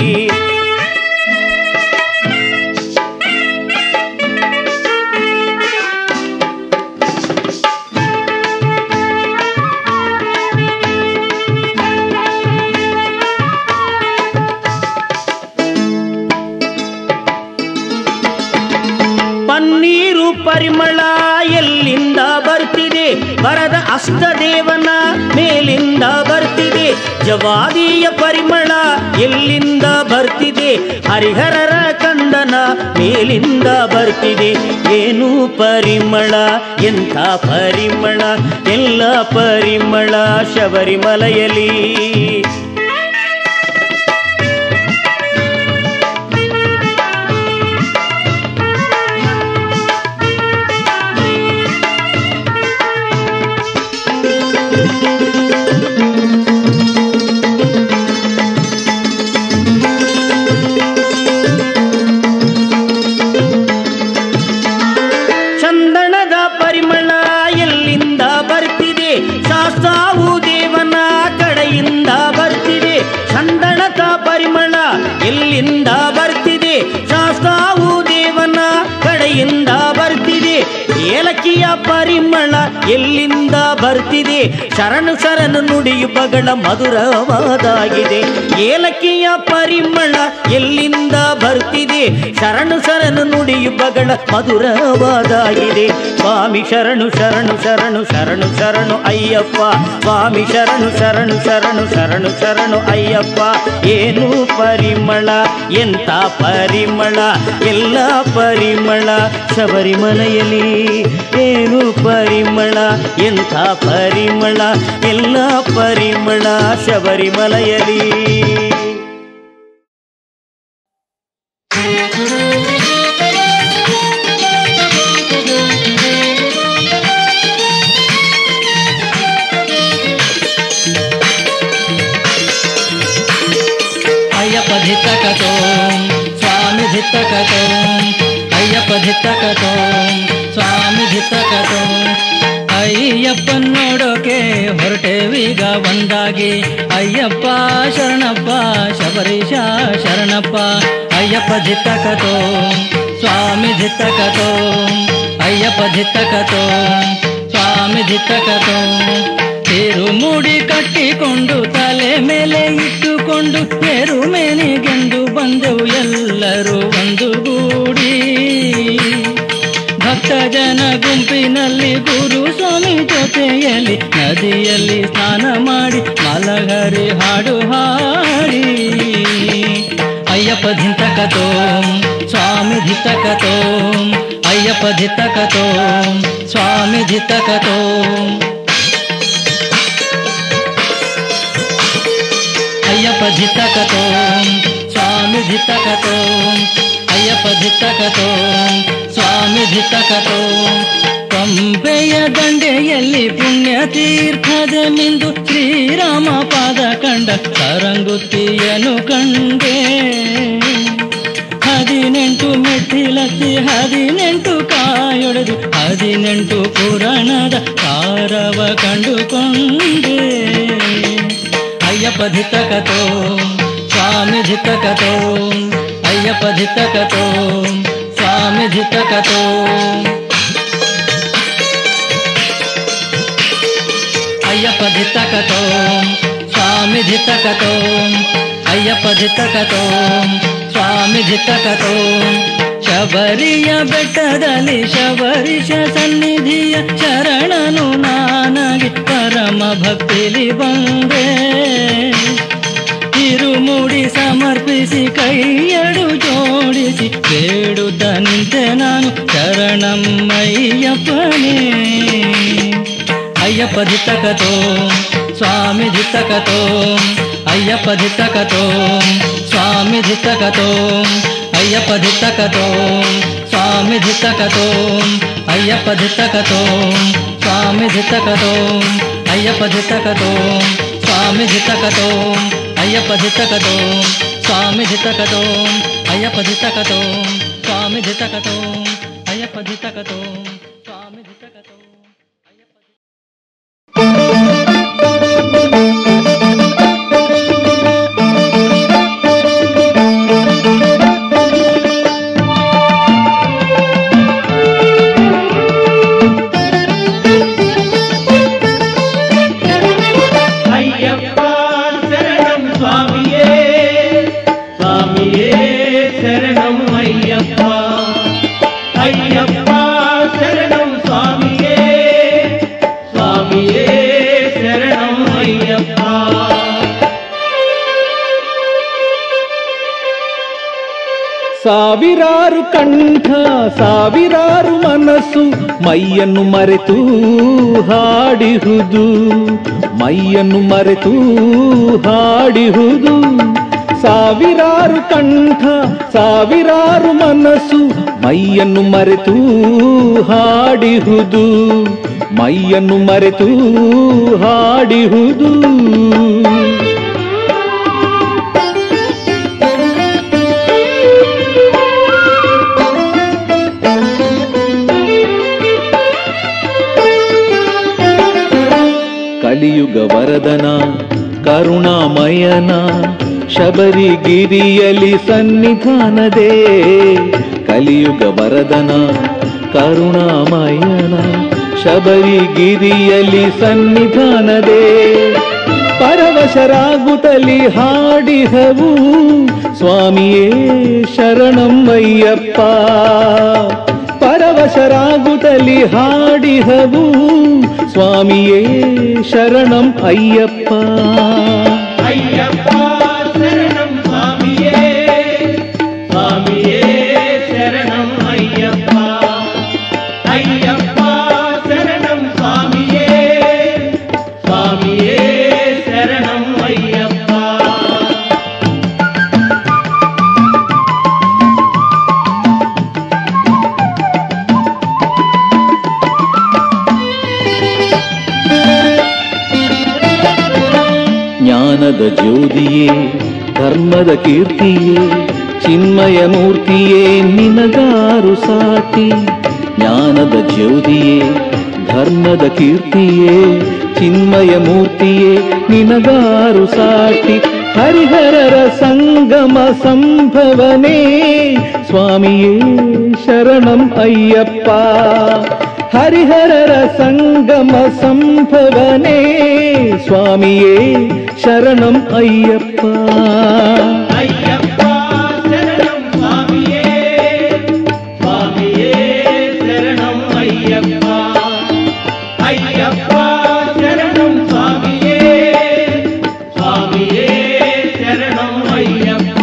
Speaker 6: ಪನ್ನೀರು ಪರಿಮಳ ಎಲ್ಲಿಂದ ಬರ್ತಿದೆ ಬರದ ಅಷ್ಟದೇವನ ಮೇಲಿಂದ ಬರ್ತಿದೆ ಜವಾದಿಯ ಪರಿಮಳ ಎಲ್ಲಿಂದ ಬರ್ತಿದೆ ಹರಿಹರರ ಕಂದನ ಮೇಲಿಂದ ಬರ್ತಿದೆ ಏನು ಪರಿಮಳ ಎಂಥ ಪರಿಮಳ ಎಲ್ಲ ಪರಿಮಳ ಶಬರಿಮಲೆಯಲ್ಲಿ ಚಂದನದ ಪರಿಮಳ ಎಲ್ಲಿಂದ ಬರ್ತಿದೆ ಶಾಸ್ತಾವು ದೇವನ ಕಡೆಯಿಂದ ಬರ್ತಿದೆ ಚಂದನದ ಪರಿಮಳ ಎಲ್ಲಿಂದ ಬರ್ತಿದೆ ಶಾಸ್ತಾವು ದೇವನ ಕಡೆಯಿಂದ ಕಡೆಯಿಂದ ಬರ್ತಿದೆ ಏಲಕ್ಕಿಯ ಪರಿಮಳ ಎಲ್ಲಿಂದ ಬರ್ತಿದೆ ಶರಣು ಶರಣು ನುಡಿಯು ಬಗಳ ಮಧುರವಾದಾಗಿದೆ ಏಲಕ್ಕಿಯ ಪರಿಮಳ ಎಲ್ಲಿಂದ ಬರ್ತಿದೆ ಶರಣು ಶರಣು ನುಡಿಯು ಬಗಳ ಮಧುರವಾದಾಗಿದೆ ಸ್ವಾಮಿ ಶರಣು ಶರಣು ಶರಣು ಶರಣು ಶರಣು ಅಯ್ಯಪ್ಪ ಸ್ವಾಮಿ ಶರಣು ಶರಣು ಶರಣು ಶರಣು ಶರಣು ಅಯ್ಯಪ್ಪ ಏನು ಪರಿಮಳ ಎಂತ ಪರಿಮಳ ಎಲ್ಲ ಪರಿಮಳ ಶಬರಿಮಲೆಯಲ್ಲಿ ಏನು ಪರಿಮಳ ಎಂಥ ಪರಿಮಳ ಎಲ್ಲ ಪರಿಮಳ ಶಬರಿಮಲೆಯಲ್ಲಿ
Speaker 3: ಅಯ್ಯಪ್ಪ ಧಿತ್ತಕತೋ ಸ್ವಾಮಿ ಧಿತ್ತಕತೋ ಅಯ್ಯಪ್ಪ ಧಿತ್ತಕತೋ ಸ್ವಾಮಿ ಧಿತ್ತಕತೋ ಅಯ್ಯಪ್ಪನ್ ನೋಡೋಕೆ ಹೊರಟೇವೀಗ ಒಂದಾಗಿ ಅಯ್ಯಪ್ಪ ಶರಣಪ್ಪ ಶಬರೀಶ ಶರಣಪ್ಪ ಅಯ್ಯಪ್ಪ ಧಿತ್ತಕತೋ ಸ್ವಾಮಿ ಧಿತ್ತಕತೋ ಅಯ್ಯಪ್ಪ ಧಿತ್ತಕತೋ ಸ್ವಾಮಿ ಧಿತ್ತಕತೋ ತೇರು ಮೂಡಿ ಕಟ್ಟಿಕೊಂಡು ತಲೆ ಮೇಲೆ ಇಟ್ಟುಕೊಂಡು ತೇರು ಮೇನಿಗೆಂದು ಬಂದೆವು ಎಲ್ಲರೂ ಒಂದು ಗೂಡಿ ಭಕ್ತ ಜನ ಗುಂಪಿನಲ್ಲಿ ಗುರು ಸ್ವಾಮಿ ಜೊತೆಯಲ್ಲಿ ನದಿಯಲ್ಲಿ ಸ್ನಾನ ಮಾಡಿ ಮಲಗರಿ ಹಾಡು ಹಾಡಿ ಅಯ್ಯಪ್ಪ ಧಿಂತಕತೋ ಸ್ವಾಮಿ ಧಿತ್ತಕತೋ ಅಯ್ಯಪ್ಪ ಧಿತ್ತಕತೋ ಸ್ವಾಮಿ ಧಿತ್ತಕತೋ ಅಯ್ಯಪ್ಪ ಧಿತ್ತಕತೋ ಸ್ವಾಮಿ ಧಿತ್ತಕತೋ ಅಯ್ಯಪ್ಪ ಧಿತ್ತಕತೋ ಸ್ವಾಮಿ ಧಿತ್ತಕತೋ ಪಂಪೆಯ ದಂಡೆಯಲ್ಲಿ ಪುಣ್ಯ ತೀರ್ಥದ ಮಿಂದು ಶ್ರೀರಾಮ ಪಾದ ಕಂಡ ಕರಂಗುತ್ತಿಯನು ಕಂಡೆ ಹದಿನೆಂಟು ಮೆಟ್ಟಿಲತ್ತಿ ಹದಿನೆಂಟು ಕಾಯೊಡೆದು ಹದಿನೆಂಟು ಪುರಾಣದ ಸಾರವ ಕಂಡುಕೊಂಡೆ ಅಯ್ಯಪ್ಪ ಧಿತ್ತಕತೋ ಸ್ವಾಮಿ ಧಿತ್ತಕತೋ ಅಯ್ಯಪ್ಪ ಧಿತ್ತಕತೋ ಸ್ವಾಮಿ ಧಿತ್ತಕತೋ ಅಯ್ಯಪ್ಪ ಧಿತ್ತಕತೋ ಸ್ವಾಮಿ ಧಿತ್ತಕತೋ ಅಯ್ಯಪ್ಪ ಧಿತ್ತಕತೋ ಸ್ವಾಮಿ ಧಿತ್ತಕತೋ ಶಬರಿಯ ಬೆಟ್ಟದಲ್ಲಿ ಶಬರಿಶ ಸನ್ನಿಧಿಯ ಶರಣನು ನಾನಾಗಿ ಪರಮ ಭಕ್ತಿಲಿ ಬಂದೆ ತಿರುಮುಡಿ ಸಮರ್ಪಿಸಿ ಕೈಯಡು ಜೋಡಿಸಿ ಬೇಡುತ್ತ ನಿಂತೆ ನಾನು ಶರಣಮ್ಮಯ್ಯಪ್ಪನೇ ಅಯ್ಯಪ್ಪ ಧಿತ್ತಕತೋ ಸ್ವಾಮಿ ಧಿತ್ತಕತೋ ಅಯ್ಯಪ್ಪ ಧಿತ್ತಕತೋ ಸ್ವಾಮಿ ಧಿತ್ತಕತೋ ಅಯ್ಯಪ್ಪ ಧಿತ್ತಕತೋ ಸ್ವಾಮಿ ಧಿತ್ತಕತೋ ಅಯ್ಯಪ್ಪ ಧಿತ್ತಕತೋ ಸ್ವಾಮಿ ಧಿತ್ತಕತೋ ಅಯ್ಯಪ್ಪ ಧಿತ್ತಕತೋ ಸ್ವಾಮಿ ಧಿತ್ತಕತೋ ಅಯ್ಯಪ್ಪ ಧಿತ್ತಕತೋ ಸ್ವಾಮಿ ಧಿತ್ತಕತೋ ಅಯ್ಯಪ್ಪ ಧಿತ್ತಕತೋ ಸ್ವಾಮಿ ಧಿತ್ತಕತೋ ಅಯ್ಯಪ್ಪ ಧಿತ್ತಕತೋ ಸ್ವಾಮಿ ಧಿತ್ತಕತೋ ಅಯ್ಯಪ್ಪ
Speaker 6: ಅಯ್ಯಪ್ಪ ಶರಣಂ ಸ್ವಾಮಿಯೇ ಸ್ವಾಮಿಯೇ ಶರಣಂ ಅಯ್ಯಪ್ಪ ಅಯ್ಯಪ್ಪ ಶರಣಂ ಸ್ವಾಮಿಯೇ ಸ್ವಾಮಿಯೇ ಶರಣಂ ಅಯ್ಯಪ್ಪ
Speaker 3: ಸಾವಿರಾರು ಕಂಠ ಸಾವಿರಾರು ಮನಸ್ಸು ಮೈಯನ್ನು ಮರೆತು ಹಾಡಿಹುದು ಮೈಯನ್ನು ಮರೆತು ಹಾಡಿಹುದು ಸಾವಿರಾರು ಕಂಠ ಸಾವಿರಾರು ಮನಸ್ಸು ಮೈಯನ್ನು ಮರೆತು ಹಾಡಿಹುದು ಮೈಯನ್ನು ಮರೆತು ಹಾಡಿಹುದು ಕಲಿಯುಗ ವರದನ ಕರುಣಾಮಯನ ಶಬರಿಗಿರಿಯಲಿ ಸನ್ನಿಧಾನದೇ ಕಲಿಯುಗ ವರದನ ಕರುಣಾಮಯನ ಶಬರಿಗಿರಿಯಲ್ಲಿ ಸನ್ನಿಧಾನದೇ ಪರವಶರಾಗುತ್ತಲಿ ಹಾಡಿಹವು ಸ್ವಾಮಿಯೇ ಶರಣಮ್ಮಯ್ಯಪ್ಪ ಪರವಶರಾಗುತ್ತಲಿ ಹಾಡಿಹವು ಸ್ವಾಮಿಯೇ ಶರಣಂ ಅಯ್ಯಪ್ಪ
Speaker 6: ಅಯ್ಯಪ್ಪ ಶರಣಂ ಸ್ವಾಮಿಯೇ ಸ್ವಾಮಿಯೇ ಶರಣಂ ಅಯ್ಯಪ್ಪ ಅಯ್ಯಪ್ಪ ಶರಣಂ ಸ್ವಾಮಿಯೇ ಸ್ವಾಮಿಯೇ ಶರಣಂ ಅಯ್ಯಪ್ಪ
Speaker 3: ಜ್ಞಾನದ ಜ್ಯೋತಿಯೇ ಧರ್ಮದ ಕೀರ್ತಿಯೇ ಚಿನ್ಮಯ ಮೂರ್ತಿಯೇ ನಿನಗಾರು ಸಾಟಿ ಜ್ಞಾನದ ಜ್ಯೋತಿಯೇ ಧರ್ಮದ ಕೀರ್ತಿಯೇ ಚಿನ್ಮಯ ಮೂರ್ತಿಯೇ ನಿನಗಾರು ಸಾಟಿ ಹರಿಹರರ ಸಂಗಮ ಸಂಭವನೇ ಸ್ವಾಮಿಯೇ ಶರಣಂ ಅಯ್ಯಪ್ಪ ಹರಿಹರರ ಸಂಗಮ ಸಂಭವನೇ ಸ್ವಾಮಿಯೇ ಶರಣಂ ಅಯ್ಯಪ್ಪ
Speaker 6: ಅಯ್ಯಪ್ಪ ಶರಣಂ ಸ್ವಾಮಿಯೇ ಸ್ವಾಮಿಯೇ ಶರಣಂ ಅಯ್ಯಪ್ಪ ಅಯ್ಯಪ್ಪ ಶರಣಂ ಸ್ವಾಮಿಯೇ ಸ್ವಾಮಿಯೇ ಶರಣಂ ಅಯ್ಯಪ್ಪ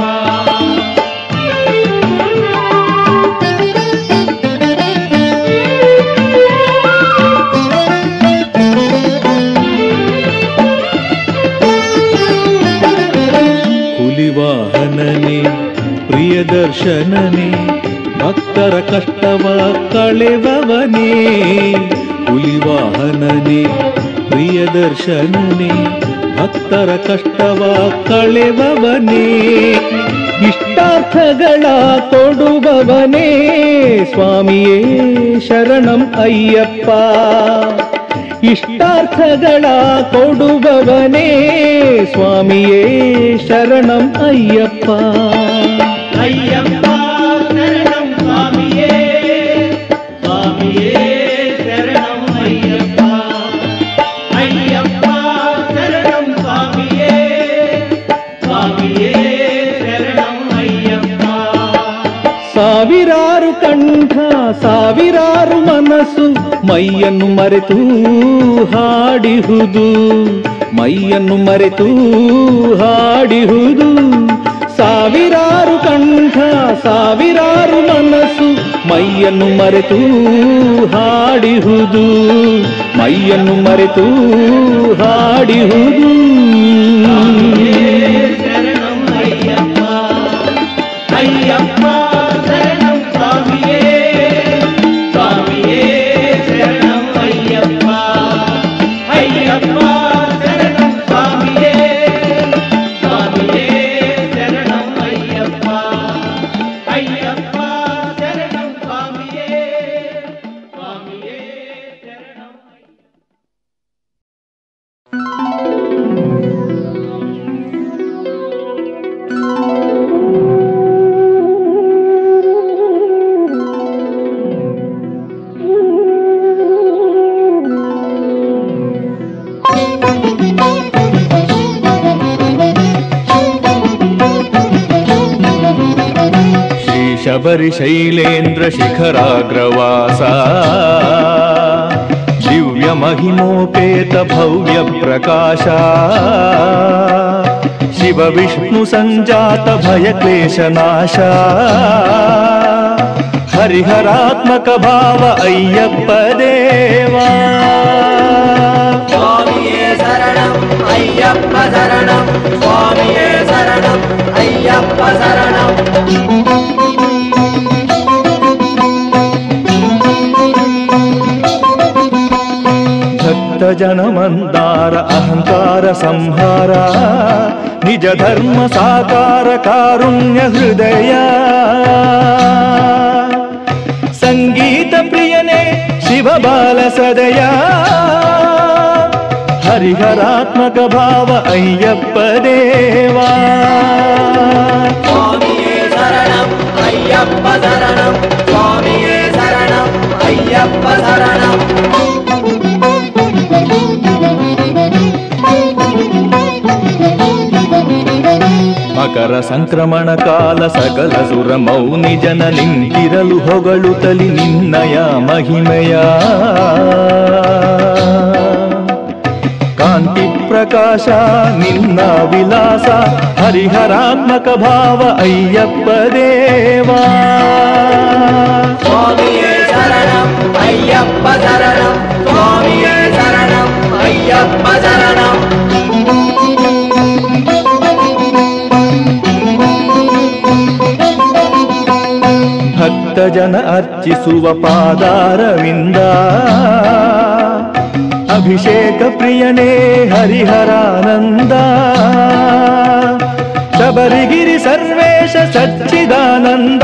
Speaker 3: ಹುಲಿವಾಹನನೇ ಪ್ರಿಯದರ್ಶನನೇ ಭಕ್ತರ ಕಷ್ಟವ ಕಳೆವವನೇ ಹುಲಿವಾಹನನೇ ಪ್ರಿಯದರ್ಶನನೇ ಭಕ್ತರ ಕಷ್ಟವ ಕಳೆವವನೇ ಇಷ್ಟಾರ್ಥಗಳ ಕೊಡುವವನೇ ಸ್ವಾಮಿಯೇ ಶರಣಂ ಅಯ್ಯಪ್ಪ ಇಷ್ಟಾರ್ಥಗಳ ಕೊಡುವವನೇ ಸ್ವಾಮಿಯೇ ಶರಣಂ ಅಯ್ಯಪ್ಪ
Speaker 6: ಅಯ್ಯಪ್ಪ ಶರಣಂ ಸ್ವಾಮಿಯೇ ಸ್ವಾಮಿಯೇ ಶರಣಂ ಅಯ್ಯಪ್ಪ ಅಯ್ಯಪ್ಪ ಶರಣಂ ಸ್ವಾಮಿಯೇ ಸ್ವಾಮಿಯೇ ಶರಣಂ ಅಯ್ಯಪ್ಪ
Speaker 3: ಸಾವಿರಾರು ಕಂಠ ಸಾವಿರಾರು ಮನಸ್ಸು ಮೈಯನ್ನು ಮರೆತು ಹಾಡಿಹುದು ಮೈಯನ್ನು ಮರೆತು ಹಾಡಿಹುದು ಸಾವಿರಾರು ಕಂಠ ಸಾವಿರಾರು ಮನಸ್ಸು ಮೈಯನ್ನು ಮರೆತು ಹಾಡಿಹುದು ಮೈಯನ್ನು ಮರೆತು ಹಾಡಿಹುದು
Speaker 6: ಶರಣಂ ಅಯ್ಯಪ್ಪ ಅಯ್ಯಪ್ಪ ಶರಣಂ ಸ್ವಾಮಿಯೇ ಸ್ವಾಮಿಯೇ ಶರಣಂ ಅಯ್ಯಪ್ಪ ಅಯ್ಯಪ್ಪ ಶರಣಂ ಸ್ವಾಮಿಯೇ ಸ್ವಾಮಿಯೇ ಶರಣಂ ಅಯ್ಯಪ್ಪ ಅಯ್ಯಪ್ಪ ಶರಣಂ ಸ್ವಾಮಿಯೇ ಸ್ವಾಮಿಯೇ ಶರಣಂ
Speaker 1: ಶ್ರೀ ಶಬರಿ ಶೈಲೇಂದ್ರ ಶಿಖರಾಗ್ರವಾಸ ದಿವ್ಯ ಮಹಿಮೋಪೇತ ಭವ್ಯ ಪ್ರಕಾಶ ಶಿವ ವಿಷ್ಣು ಸಂಜಾತ ಭಯ ಕ್ಲೇಶ ನಾಶ ಹರಿಹರಾತ್ಮಕ ಭಾವ ಅಯ್ಯಪ್ಪ ದೇವಾ
Speaker 7: ಸ್ವಾಮಿಯೇ ಶರಣಂ ಅಯ್ಯಪ್ಪ ಶರಣಂ ಸ್ವಾಮಿಯೇ ಶರಣಂ ಅಯ್ಯಪ್ಪ ಶರಣಂ
Speaker 1: ಭಕ್ತ ಜನ ಮಂದಾರ ಅಹಂಕಾರ ಸಂಹಾರ ನಿಜ ಧರ್ಮ ಸಾಕಾರ ಕಾರುಣ್ಯ ಹೃದಯ ಸಂಗೀತ ಪ್ರಿಯನೇ ಶಿವ ಬಾಲ ಸದಯ ಹರಿಹರಾತ್ಮಕ ಭಾವ ಅಯ್ಯಪ್ಪ ದೇವಾ
Speaker 7: ಸ್ವಾಮಿಯೇ ಶರಣಂ ಅಯ್ಯಪ್ಪ ಶರಣಂ
Speaker 1: ಮಕರ ಸಂಕ್ರಮಣ ಕಾಲ ಸಕಲ ಸುರ ಮೌನಿ ಜನ ನಿಂತಿರಲು ಹೊಗಳುತ್ತಲಿ ನಿನ್ನಯ ಮಹಿಮೆಯ ಕಾಂತಿ ಪ್ರಕಾಶ ನಿನ್ನ ವಿಲಾಸ ಹರಿಹರಾತ್ಮಕ ಭಾವ ಅಯ್ಯಪ್ಪ ದೇವಾ
Speaker 7: சுவாமியே சரணம் ஐயப்ப சரணம் சுவாமியே சரணம் ஐயப்ப சரணம்
Speaker 1: ಭಕ್ತ ಜನ ಅರ್ಚಿಸುವ ಪಾದಾರವಿಂದ ಅಭಿಷೇಕ ಪ್ರಿಯನೇ ಹರಿಹರಾನಂದ ಶಬರಿಗಿರಿ ಸರ್ವೇಶ ಸಚ್ಚಿದಾನಂದ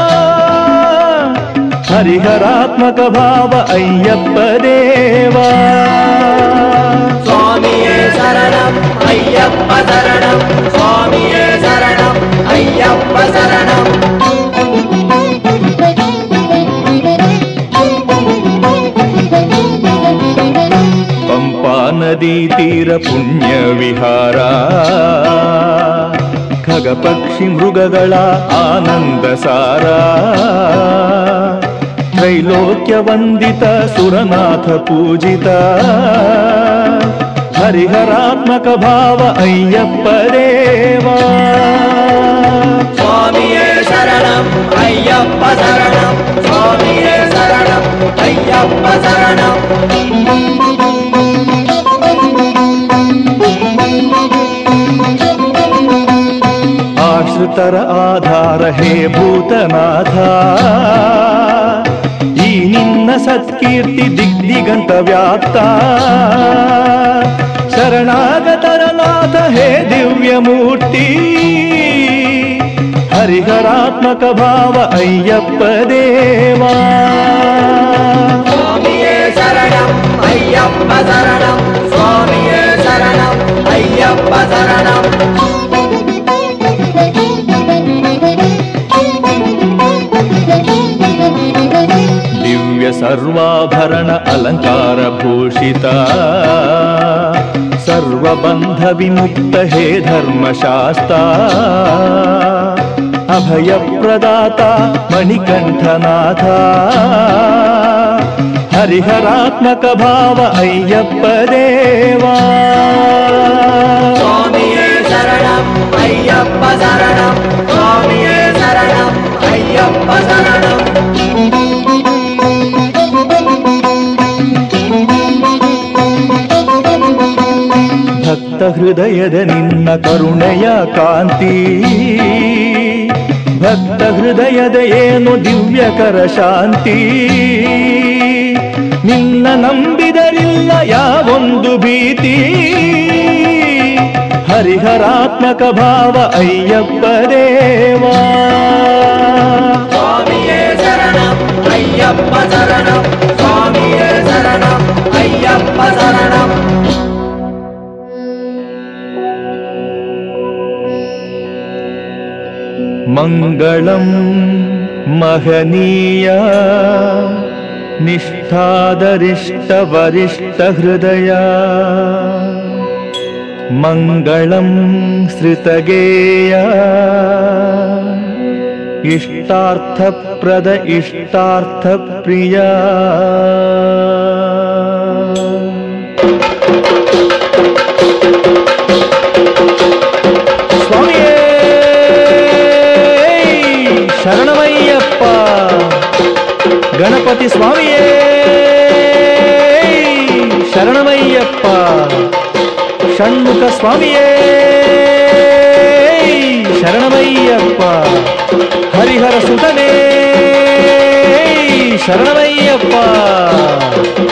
Speaker 1: ಹರಿಹರಾತ್ಮಕ ಭಾವ ಅಯ್ಯಪ್ಪ ದೇವಾ
Speaker 7: சுவாமியே சரணம் ஐயப்ப சரணம் சுவாமியே சரணம் ஐயப்ப சரணம்
Speaker 1: ಪಂಪಾ ನದಿ ತೀರ ಪುಣ್ಯ ವಿಹಾರ ಖಗ ಪಕ್ಷಿ ಮೃಗಗಳ ಆನಂದ ಸಾರ ತ್ರೈಲೋಕ್ಯ ವಂದಿತ ಸುರನಾಥ ಪೂಜಿತ ಹರಿಹರಾತ್ಮಕ ಭಾವ ಅಯ್ಯಪ್ಪ ದೇವಾ
Speaker 7: சுவாமியே சரணம் ஐயப்ப சரணம் சுவாமியே சரணம் ஐயப்ப சரணம்
Speaker 1: ಆಶ್ರಿತರ ಆಧಾರ ಹೇ ಭೂತನಾಥ ಈ ನಿನ್ನ ಸತ್ಕೀರ್ತಿ ದಿಗ್ದಿಗಂತ ವ್ಯಾಪ್ತ ಶರಣಾಗತರ ನಾಥ ಹೇ ದಿವ್ಯ ಮೂರ್ತಿ ಹರಿಹರಾತ್ಮಕ ಭಾವ ಅಯ್ಯಪ್ಪ ದೇವಾ
Speaker 7: சுவாமியே சரணம் ஐயப்ப சரணம் சுவாமியே சரணம் ஐயப்ப சரணம்
Speaker 1: ದಿವ್ಯ ಸರ್ವಾಭರಣ ಅಲಂಕಾರ ಭೂಷಿತ ಸರ್ವಬಂಧ ವಿಮುಕ್ತ ಹೇ ಧರ್ಮಶಾಸ್ತ ಅಭಯ ಪ್ರದಾತ ಮಣಿಕಂಠನಾಥ ಹರಿಹರಾತ್ಮಕ ಭಾವ ಅಯ್ಯಪ್ಪ ದೇವಾ
Speaker 7: சுவாமியே சரணம் ஐயப்ப சரணம் சுவாமியே சரணம் ஐயப்ப சரணம்
Speaker 1: ಭಕ್ತ ಹೃದಯದ ನಿನ್ನ ಕರುಣೆಯ ಕಾಂತಿ ಭಕ್ತ ಹೃದಯದ ಏನು ದಿವ್ಯಕರ ಶಾಂತಿ ನಿನ್ನ ನಂಬಿದರಿಲ್ಲ ಯಾವೊಂದು ಭೀತಿ ಹರಿಹರಾತ್ಮಕ ಭಾವ ಅಯ್ಯಪ್ಪ ದೇವಾ
Speaker 7: சுவாமியே சரணம் ஐயப்ப சரணம் சுவாமியே சரணம் ஐயப்ப சரணம்
Speaker 1: मङ्गलं महनीय निष्ठादरिष्टवरिष्ठहृदया मङ्गलं श्रितगेय इष्टार्थप्रद इष्टार्थप्रिया ಸ್ವಾಮಿಯೇ ಶರಣಮಯ್ಯಪ್ಪ ಗಣಪತಿ ಸ್ವಾಮಿಯೇ ಶರಣಮಯ್ಯಪ್ಪ ಷಣ್ಮುಖ ಸ್ವಾಮಿಯೇ ಶರಣಮಯ್ಯಪ್ಪ ಹರಿಹರ ಸುತನೇ ಶರಣಮಯ್ಯಪ್ಪ